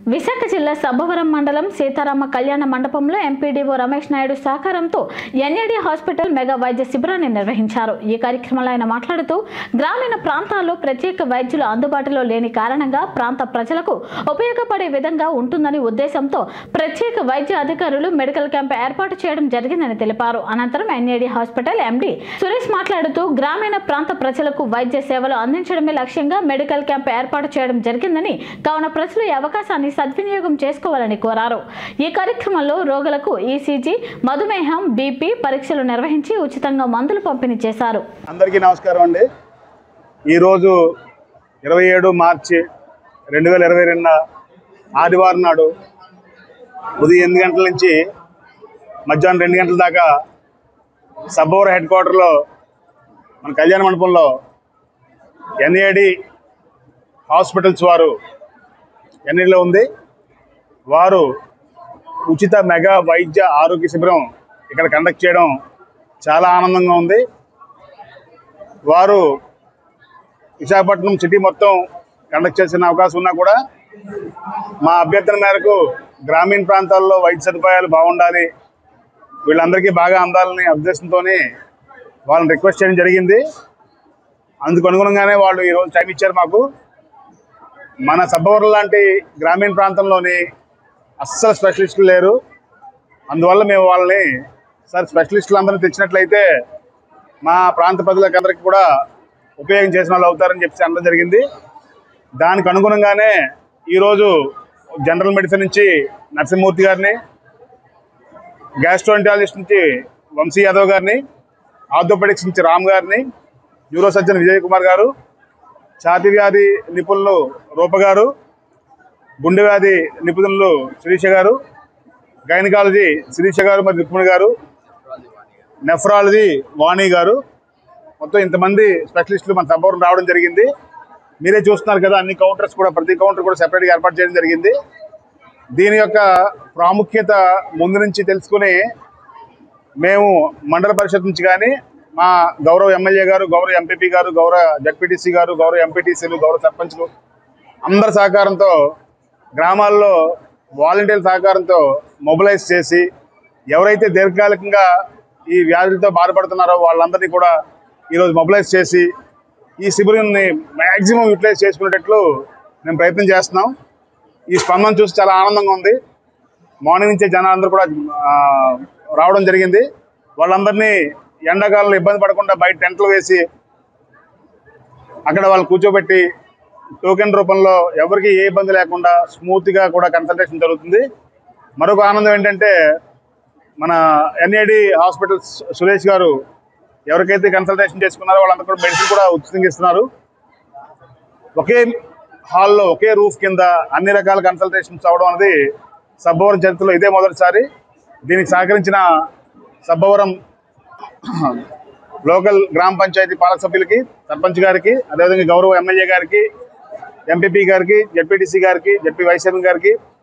విశాఖ జిల్లా సబ్బవరం మండలం సీతారామ కళ్యాణ మండపంలో ఎంపీడీఓ రమేష్ నాయుడు సహకారంతో ఎన్ఏడి హాస్పిటల్ మెగా వైద్య శిబిరాన్ని నిర్వహించారు ఈ కార్యక్రమంలో ఆయన మాట్లాడుతూ గ్రామీణ ప్రాంతాల్లో ప్రత్యేక వైద్యులు అందుబాటులో లేని కారణంగా ప్రాంత ప్రజలకు ఉపయోగపడే విధంగా ఉంటుందని ఉద్దేశంతో ప్రత్యేక వైద్య అధికారులు మెడికల్ క్యాంప్ ఏర్పాటు చేయడం జరిగిందని తెలిపారు అనంతరం ఎన్ఏడి హాస్పిటల్ ఎండి సురేష్ మాట్లాడుతూ గ్రామీణ ప్రాంత ప్రజలకు వైద్య సేవలు అందించడమే లక్ష్యంగా మెడికల్ క్యాంప్ ఏర్పాటు చేయడం జరిగిందని కావున ప్రజలు ఈ అవకాశాన్ని సద్వినియోగం చేసుకోవాలని కోరారు ఈ కార్యక్రమంలో రోగులకు ఈసీజీ మధుమేహం బీపీ పరీక్షలు నిర్వహించి ఉచితంగా మందులు పంపిణీ చేశారు అందరికీ నమస్కారం అండి ఈరోజు ఇరవై ఏడు మార్చి రెండు వేల ఇరవై రెండు ఆదివారం నాడు ఉదయం ఎనిమిది గంటల నుంచి మధ్యాహ్నం రెండు గంటల దాకా సబ్బోర హెడ్ క్వార్టర్లో మన కళ్యాణ మండపంలో ఎన్ఏడి హాస్పిటల్స్ వారు ఎన్ఏడిలో ఉంది వారు ఉచిత మెగా వైద్య ఆరోగ్య శిబిరం ఇక్కడ కండక్ట్ చేయడం చాలా ఆనందంగా ఉంది వారు విశాఖపట్నం సిటీ మొత్తం కండక్ట్ చేసిన అవకాశం ఉన్నా కూడా మా అభ్యర్థన మేరకు గ్రామీణ ప్రాంతాల్లో వైద్య సదుపాయాలు బాగుండాలి వీళ్ళందరికీ బాగా అందాలని ఉద్దేశంతోనే వాళ్ళని రిక్వెస్ట్ చేయడం జరిగింది అందుకు అనుగుణంగానే వాళ్ళు ఈరోజు టైం ఇచ్చారు మాకు మన సబ్బవరం లాంటి గ్రామీణ ప్రాంతంలోని అస్సలు స్పెషలిస్టులు లేరు అందువల్ల మేము వాళ్ళని సార్ స్పెషలిస్టులు అందరినీ తెచ్చినట్లయితే మా ప్రాంత ప్రజలకు అందరికీ కూడా ఉపయోగం చేసిన వాళ్ళు అవుతారని చెప్పి అనడం జరిగింది దానికి అనుగుణంగానే ఈరోజు జనరల్ మెడిసిన్ నుంచి నరసింహమూర్తి గారిని గ్యాస్ట్రోంటాలజిస్ట్ నుంచి వంశీ యాదవ్ గారిని ఆర్థోపెడిక్స్ నుంచి రామ్ గారిని న్యూరో సర్జన్ విజయ్ కుమార్ గారు ఛాతీ వ్యాధి నిపుణులు రూప గారు గుండె వ్యాధి నిపుణులు శిరీష గారు గైనకాలజీ శిరీష గారు మరియు రుక్మిణి గారు నెఫ్రాలజీ వాణి గారు మొత్తం ఇంతమంది స్పెషలిస్టులు మన సభవరం రావడం జరిగింది మీరే చూస్తున్నారు కదా అన్ని కౌంటర్స్ కూడా ప్రతి కౌంటర్ కూడా సెపరేట్గా ఏర్పాటు చేయడం జరిగింది దీని యొక్క ప్రాముఖ్యత ముందు నుంచి తెలుసుకుని మేము మండల పరిషత్ నుంచి కానీ మా గౌరవ ఎమ్మెల్యే గారు గౌరవ ఎంపీపీ గారు గౌరవ జడ్పీటీసీ గారు గౌరవ ఎంపీటీసీలు గౌరవ సర్పంచ్లు అందరి సహకారంతో గ్రామాల్లో వాలంటీర్ల సహకారంతో మొబిలైజ్ చేసి ఎవరైతే దీర్ఘకాలికంగా ఈ వ్యాధులతో బాధపడుతున్నారో వాళ్ళందరినీ కూడా ఈరోజు మొబిలైజ్ చేసి ఈ శిబిరాన్ని మ్యాక్సిమం యూటిలైజ్ చేసుకునేటట్లు మేము ప్రయత్నం చేస్తున్నాం ఈ స్పందన చూసి చాలా ఆనందంగా ఉంది మార్నింగ్ నుంచే జనాలందరూ కూడా ఆ, రావడం జరిగింది వాళ్ళందరినీ ఎండాకాలంలో ఇబ్బంది పడకుండా బయట టెంట్లు వేసి అక్కడ వాళ్ళు కూర్చోబెట్టి టోకెన్ రూపంలో ఎవరికి ఏ ఇబ్బంది లేకుండా స్మూత్గా కూడా కన్సల్టేషన్ జరుగుతుంది మరొక ఆనందం ఏంటంటే మన ఎన్ఏడి హాస్పిటల్ సు- సురేష్ గారు ఎవరికైతే కన్సల్టేషన్ చేసుకున్నారో వాళ్ళందరూ కూడా మెడిసిన్ కూడా ఉచితంగా ఇస్తున్నారు ఒకే హాల్లో ఒకే రూఫ్ కింద అన్ని రకాల కన్సల్టేషన్స్ అవ్వడం అనేది సబ్బవరం చరిత్రలో ఇదే మొదటిసారి దీనికి సహకరించిన సబ్బవరం లోకల్ గ్రామ పంచాయతీ పాలక సభ్యులకి సర్పంచ్ గారికి అదేవిధంగా గౌరవ ఎమ్మెల్యే గారికి ఎంపీపీ గారికి జడ్పీటీసీ గారికి జడ్పీ వైస్ చైర్మన్ గారికి